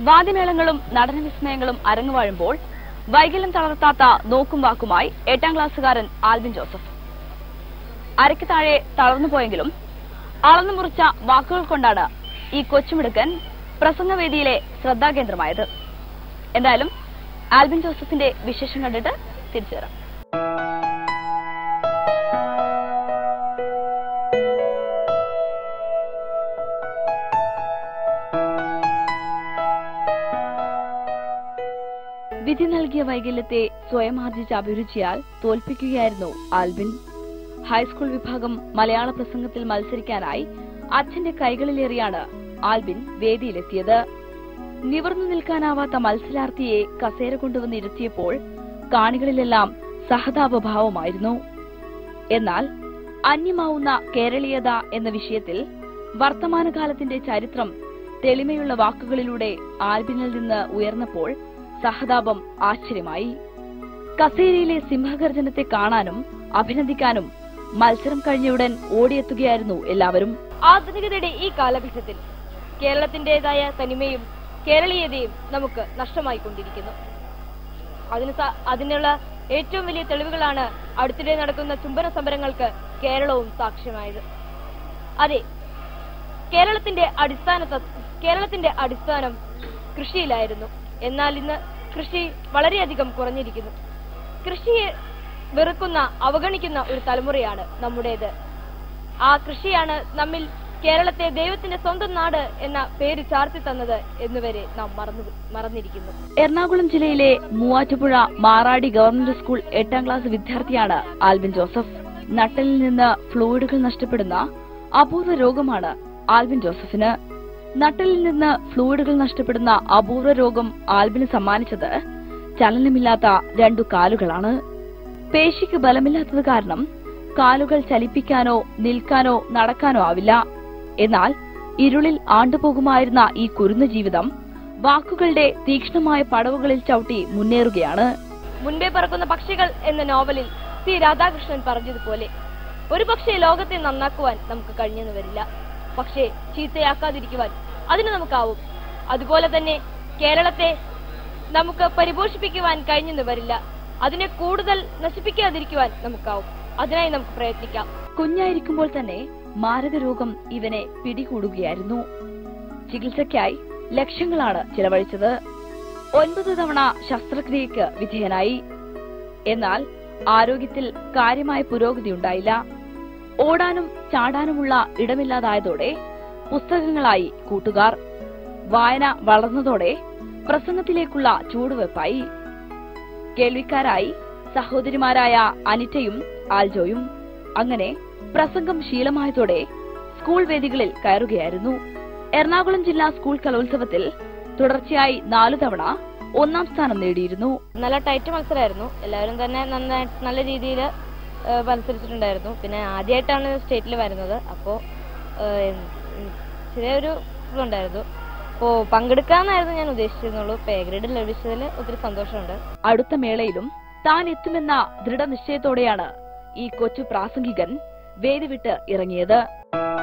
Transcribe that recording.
വാദ്യമേളങ്ങളും നടനവിസ്മയങ്ങളും അരങ്ങുവാഴുമ്പോൾ വൈകല്യം തളർത്താത്ത നോക്കും വാക്കുമായി എട്ടാം ക്ലാസ്സുകാരൻ ആൽബിൻ ജോസഫ് അരയ്ക്ക് താഴെ തളർന്നുപോയെങ്കിലും അളന്നു മുറിച്ച വാക്കുകൾ കൊണ്ടാണ് ഈ കൊച്ചുമിടുക്കൻ പ്രസംഗവേദിയിലെ ശ്രദ്ധാകേന്ദ്രമായത് എന്തായാലും ആൽബിൻ ജോസഫിന്റെ വിശേഷം കണ്ടിട്ട് തിരിച്ചു വരാം വിധി നൽകിയ വൈകല്യത്തെ സ്വയം ആർജിച്ച അഭിരുചിയാൽ തോൽപ്പിക്കുകയായിരുന്നു ആൽബിൻ ഹൈസ്കൂൾ വിഭാഗം മലയാള പ്രസംഗത്തിൽ മത്സരിക്കാനായി അച്ഛന്റെ കൈകളിലേറിയാണ് ആൽബിൻ വേദിയിലെത്തിയത് നിവർന്നു നിൽക്കാനാവാത്ത മത്സരാർത്ഥിയെ കസേര കൊണ്ടുവന്ന് ഇരുത്തിയപ്പോൾ കാണികളിലെല്ലാം സഹതാപഭാവമായിരുന്നു എന്നാൽ അന്യമാവുന്ന കേരളീയത എന്ന വിഷയത്തിൽ വർത്തമാനകാലത്തിന്റെ ചരിത്രം തെളിമയുള്ള വാക്കുകളിലൂടെ ആൽബിനിൽ നിന്ന് ഉയർന്നപ്പോൾ സഹതാപം ആശ്ചര്യമായി കസേരയിലെ സിംഹഗർജനത്തെ കാണാനും അഭിനന്ദിക്കാനും മത്സരം കഴിഞ്ഞയുടൻ ഓടിയെത്തുകയായിരുന്നു എല്ലാവരും ആധുനികതയുടെ ഈ കാലഘട്ടത്തിൽ കേരളത്തിന്റേതായ തനിമയും കേരളീയതയും നമുക്ക് നഷ്ടമായിക്കൊണ്ടിരിക്കുന്നു അതിന് സ- അതിനുള്ള ഏറ്റവും വലിയ തെളിവുകളാണ് അടുത്തിടെ നടക്കുന്ന ചുംബന സമരങ്ങൾക്ക് കേരളവും സാക്ഷ്യമായത് അതെ കേരളത്തിന്റെ അടിസ്ഥാന തത്വ- കേരളത്തിന്റെ അടിസ്ഥാനം കൃഷിയിലായിരുന്നു എന്നാൽ ഇന്ന് കൃഷി വളരെയധികം കുറഞ്ഞിരിക്കുന്നു കൃഷിയെ വെറുക്കുന്ന അവഗണിക്കുന്ന ഒരു തലമുറയാണ് നമ്മുടേത് ആ കൃഷിയാണ് നമ്മിൽ കേരളത്തെ ദൈവത്തിന്റെ സ്വന്തം നാട് എന്ന പേര് ചാർത്തി തന്നത് എന്നുവരെ നാം മറന്നു മറന്നിരിക്കുന്നു എറണാകുളം ജില്ലയിലെ മൂവാറ്റുപുഴ മാറാടി ഗവൺമെന്റ് സ്കൂൾ എട്ടാം ക്ലാസ് വിദ്യാർത്ഥിയാണ് ആൽബിൻ ജോസഫ് നട്ടലിൽ നിന്ന് ഫ്ലൂയിഡുകൾ നഷ്ടപ്പെടുന്ന അപൂർവ രോഗമാണ് ആൽബിൻ ജോസഫിന് നട്ടലിൽ നിന്ന് ഫ്ലൂയിഡുകൾ നഷ്ടപ്പെടുന്ന അപൂർവ രോഗം ആൽബിന് സമ്മാനിച്ചത് ചലനമില്ലാത്ത രണ്ടു കാലുകളാണ് പേശിക്ക് ബലമില്ലാത്തത് കാരണം കാലുകൾ ചലിപ്പിക്കാനോ നിൽക്കാനോ നടക്കാനോ ആവില്ല എന്നാൽ ഇരുളിൽ ആണ്ടുപോകുമായിരുന്ന ഈ കുരുന്ന ജീവിതം വാക്കുകളുടെ തീക്ഷ്ണമായ പടവുകളിൽ ചവിട്ടി മുന്നേറുകയാണ് മുൻപേ പറക്കുന്ന പക്ഷികൾ എന്ന നോവലിൽ സി രാധാകൃഷ്ണൻ പറഞ്ഞതുപോലെ ഒരു പക്ഷേ ലോകത്തെ നന്നാക്കുവാൻ നമുക്ക് കഴിഞ്ഞെന്ന് വരില്ല പക്ഷേ ചീത്തയാക്കാതിരിക്കുവാൻ അതിന് നമുക്കാവും അതുപോലെ തന്നെ കേരളത്തെ നമുക്ക് പരിപോഷിപ്പിക്കുവാൻ കഴിഞ്ഞെന്ന് വരില്ല അതിനെ കൂടുതൽ നശിപ്പിക്കാതിരിക്കുവാൻ നമുക്കാവും അതിനായി നമുക്ക് പ്രയത്നിക്കാം കുഞ്ഞായിരിക്കുമ്പോൾ തന്നെ മാരകരോഗം ഇവനെ പിടികൂടുകയായിരുന്നു ചികിത്സയ്ക്കായി ലക്ഷങ്ങളാണ് ചിലവഴിച്ചത് ഒൻപത് തവണ ശസ്ത്രക്രിയക്ക് വിധേയനായി എന്നാൽ ആരോഗ്യത്തിൽ കാര്യമായ പുരോഗതി ഉണ്ടായില്ല ഓടാനും ചാടാനുമുള്ള ഇടമില്ലാതായതോടെ പുസ്തകങ്ങളായി കൂട്ടുകാർ വായന വളർന്നതോടെ പ്രസംഗത്തിലേക്കുള്ള ചൂടുവെപ്പായി കേൾവിക്കാരായി സഹോദരിമാരായ അനിറ്റയും ആൽജോയും അങ്ങനെ പ്രസംഗം ശീലമായതോടെ സ്കൂൾ വേദികളിൽ കയറുകയായിരുന്നു എറണാകുളം ജില്ലാ സ്കൂൾ കലോത്സവത്തിൽ തുടർച്ചയായി നാലു തവണ ഒന്നാം സ്ഥാനം നേടിയിരുന്നു നല്ല ടൈറ്റ് മത്സരമായിരുന്നു എല്ലാവരും തന്നെ നന്നായി നല്ല രീതിയിൽ മത്സരിച്ചിട്ടുണ്ടായിരുന്നു പിന്നെ ആദ്യമായിട്ടാണ് സ്റ്റേറ്റിൽ വരുന്നത് അപ്പോൾ ചെറിയൊരു ഇതുണ്ടായിരുന്നു അപ്പോൾ പങ്കെടുക്കാമെന്നായിരുന്നു ഞാൻ ഉദ്ദേശിച്ചിരുന്നുള്ളൂ ഇപ്പോൾ എ ഗ്രേഡ് ലഭിച്ചതിൽ ഒത്തിരി സന്തോഷമുണ്ട് അടുത്ത മേളയിലും താൻ എത്തുമെന്ന ദൃഢനിശ്ചയത്തോടെയാണ് ഈ കൊച്ചു പ്രാസംഗികൻ വേദി വിട്ട് ഇറങ്ങിയത്